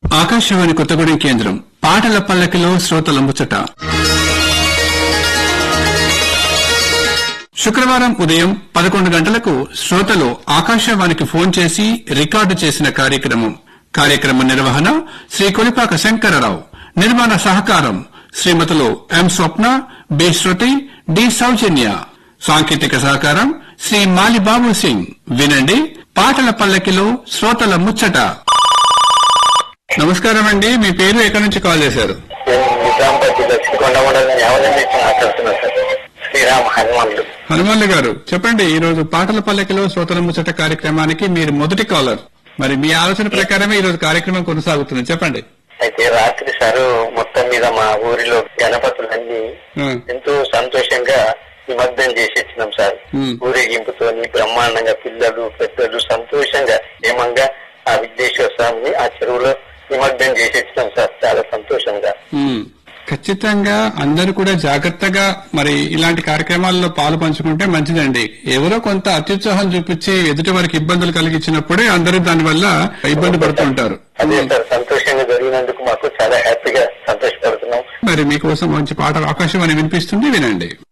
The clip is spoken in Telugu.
ఆకాశవాణి కొత్తగూడెం కేంద్రం పాటల పల్లకిలో శ్రోతల ముచ్చట శుక్రవారం ఉదయం పదకొండు గంటలకు శ్రోతలు ఆకాశవాణికి ఫోన్ చేసి రికార్డు చేసిన కార్యక్రమం కార్యక్రమ నిర్వహణ శ్రీ కొలిపాక శంకరరావు నిర్మాణ సహకారం శ్రీమతులు ఎం స్వప్న బి శృతి డి సౌజన్య సాంకేతిక సహకారం శ్రీ మాలిబాబు సింగ్ వినండి పాటల పల్లకిలో శ్రోతల ముచ్చట నమస్కారం అండి మీ పేరు ఎక్కడి నుంచి కాల్ చేశారు నేను నిజామాబాద్ జిల్లా శ్రీకొండ మండలం యావలం నుంచి మాట్లాడుతున్నా సార్ శ్రీరామ్ హనుమానుడు హనుమల్లి గారు చెప్పండి ఈ రోజు పాటల పల్లకిలో శ్రోతల ముచ్చట కార్యక్రమానికి మీరు మొదటి కాలర్ మరి మీ ఆలోచన ప్రకారమే ఈ రోజు కార్యక్రమం కొనసాగుతుంది చెప్పండి అయితే రాత్రి సారు మొత్తం మీద మా ఊరిలో గణపతులన్నీ ఆ, ఎంతో సంతోషంగా నిమగ్నం చేసి ఇచ్చినాం సార్ మ్. ఊరేగింపుతోని బ్రహ్మాండంగా పిల్లలు పెద్దలు సంతోషంగా క్షేమంగా ఆ విఘ్నేశ్వర స్వామిని ఆ చెరువులో నిమగ్నం చేసి ఇచ్చినాం సార్ చాలా సంతోషంగా ఉమ్. ఖచ్చితంగా అందరూ కూడా జాగ్రత్తగా మరి ఇలాంటి కార్యక్రమాల్లో పాలు పంచుకుంటే మంచిదండి ఎవరో కొంత అత్యుత్సాహం చూపించి ఎదుటి వారికి ఇబ్బందులు కలిగించినప్పుడే అందరూ దానివల్ల ఇబ్బంది పడుతూ ఉంటారు అదే సార్ సంతోషంగా జరిగినందుకు మాకు చాలా హ్యాపీగా సంతోషపడుతున్నాం మరి మీకోసం మంచి పాట ఆకాశవాణి వినిపిస్తుంది వినండి